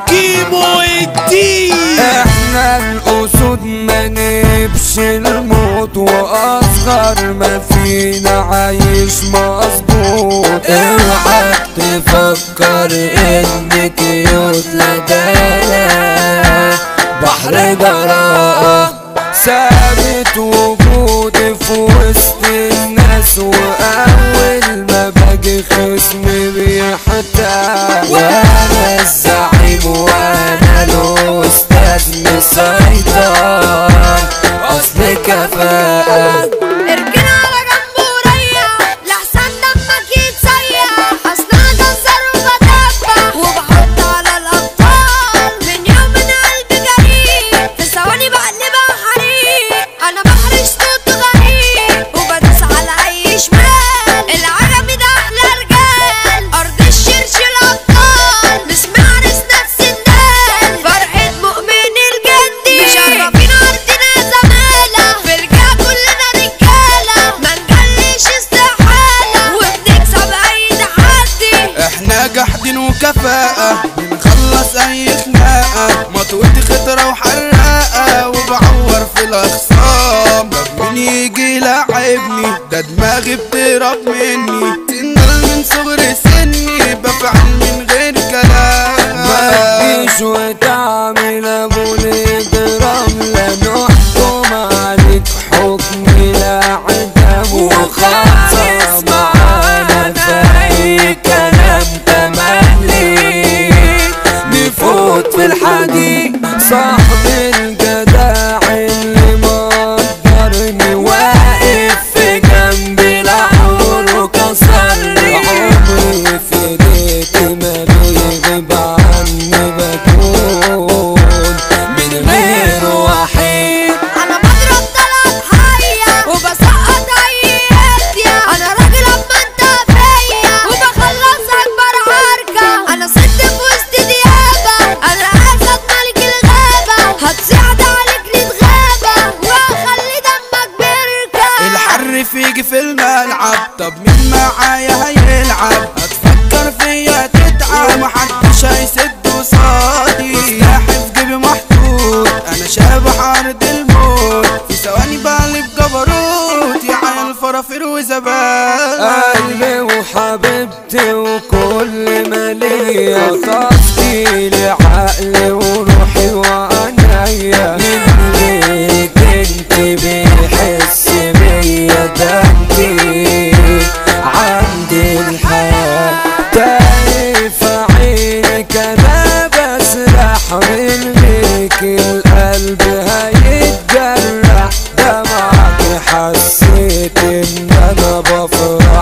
كيمو الدين احنا الاسود ما نبش الموت واصغر ما فينا عايش مظبوط اوعى تفكر انك يطلع ده بحر جراء ثابت وجودي في وسط الناس واول ما باجي خصمي بيحتاج وانا الزعيم وانا الاستاذ مسيطر اصل كفاءة اركن على جنب وريح لحسن دمك يتسيح اصلا جزر وبدبح وبحط على الابطال من يوم من قلبي جريء في ثواني بقلبها حريق انا بحرش صوت غريب وبدوس على اي شمال العربي ده احلى رجال ارض الشرش الابطال نسمع ناس النال فرحة مؤمن الجندي مشرفين ارضنا زمالة برجع كلنا رجالة ما نجلش استحالة وبنكسب اي تحدي احنا جحدين وكفاءة بنخلص اي خناقة مطوتي خضرة وحراقة وبعور في الاخصام طب مين يجي يلاعبني ده دماغي بتهرب مني تنقل من صغر سني بفعل من غير كلام ما تجيش وتعمل ابو الاجرام لا نحكم عليك حكم لا عدم وخاصة معانا في اي كلام تملي نفوت في الحديد صاحب الجداع اللي مقدرني واقف في جنبي لعمره كسرني عمري في بيتي ما بيغيب عني بكون من غير وحيد انا بضرب طلب حية وبسقط اي هدية انا راجل اما انت فيا وبخلص اكبر عركة انا ست في وسط ديابة انا اسد ملك الغابة هتصعد عليك نتغابة وهخلي دمك بركة الحر فيجي في الملعب طب مين معايا هيلعب هتفكر فيا تتعب محدش هيسد قصادي سلاحي في جيبي محطوط انا شابح عرض الموت في ثواني بقلب جبروت يا عيال فرافير وزبال قلبي وحبيبتي وكل ما ليا تفصيلي عقلي وروحي وعنايا من غيرك انت بيحس بيا ده انتي عندي الحياة تايه في عينك انا بسرح من غيرك القلب هيتجرح دمعك حسيت ان انا بفرح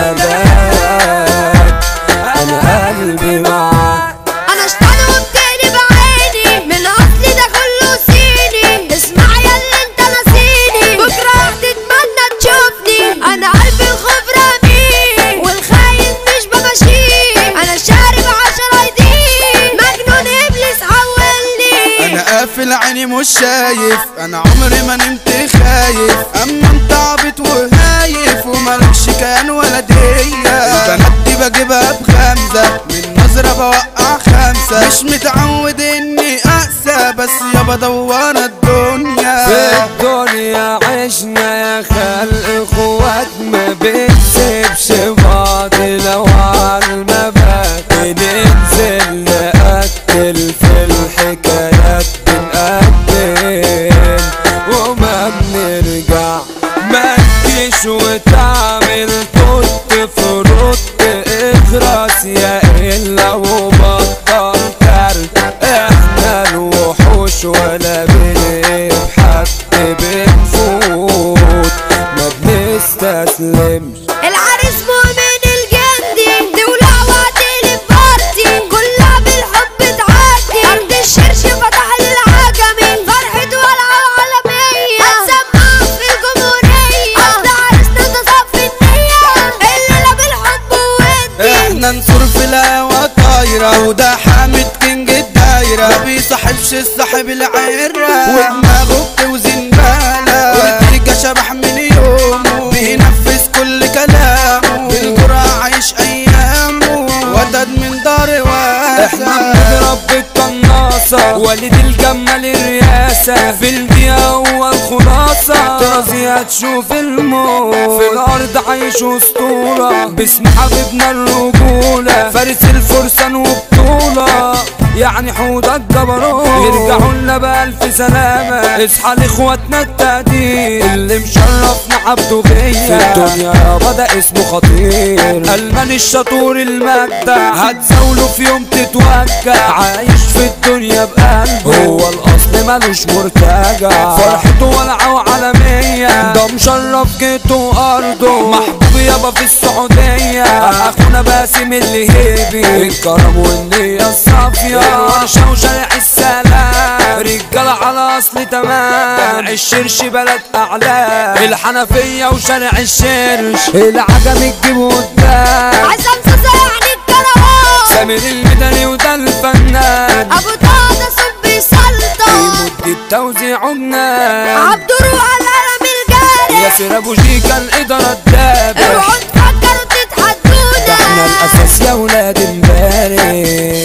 ملاك انا قلبي معاك انا اشتغل وبتقلب عيني من اصلي ده كله صيني اسمع يا اللي انت ناسيني بكره هتتمنى تشوفني انا قلبي الخوف راميه والخاين مش بمشيه انا شارب عشرة ايدين مجنون ابليس حولني انا قافل عيني مش شايف انا عمري ما نمت خايف اما انت عبيط وهايف ومالكش كيان ولا دية البنات دي بجيبها بخمسة من نظرة بوقع خمسة مش متعود اني اقسى بس يابا دوارة الدنيا في الدنيا عشنا يا خلق اخوات ما بنسيبش بعض لو عالمبات ننزل نقتل في الحكايات بنقتل وما بنرجع ما تجيش وتعمل توت فرط اخرس يا الا وبطل كارت احنا الوحوش ولا بنبحث بنفوت ما بنستسلمش العريس مؤمن الجندي تولع وهتقلب بارتي كلها بالحب تعدي ارض الشرش فتح للعجمي فرحة ولعة وعالمية هتسمع في الجمهورية اصل عريسنا ده صف النية الليلة بالحب ودي احنا نصور في الهوا طايرة وده حامد كينج الدايرة ما بيصاحبش الصاحب العيرة ودماغه بتوزن بالة والترجة شبح من يومه بينفذ كل كلامه بالجرعة عايش ايامه ودد من دار واسع احنا بنضرب بالطن والد الجمال الرئاسة في البيئة هو الخلاصة طرازي هتشوف الموت في الأرض عايش أسطورة باسم حبيبنا الرجولة فارس الفرسان وبطولة يعني حوض الجبروت يرجعوا لنا بألف سلامة اصحى لاخواتنا التقدير اللي مشرفنا عبده غية في الدنيا يابا ده اسمه خطير ألمان الشطور المجدع هتزاوله في يوم تتوجع عايش في الدنيا بقلبه هو الأصل ملوش مرتجع فرحته ولعة وعالمية ده مشرف جيته وأرضه محبوب يابا في السعودية أخونا باسم اللي هيبي الكرم والنية الصافية ورشة وشارع السلام رجالة على أصل تمام الشرش بلد أعلام الحنفية وشارع الشرش العجم تجيبه قدام عزام صاصا يعني الكروان سامر المدني وده الفنان ابو طه ده صب سلطان يمد التوزيع جنان عبد الروح القلم الجاري ياسر ابو شيكا الاداره الدابه اوعوا تفكروا احنا تتحدونا الاساس يا ولاد امبارح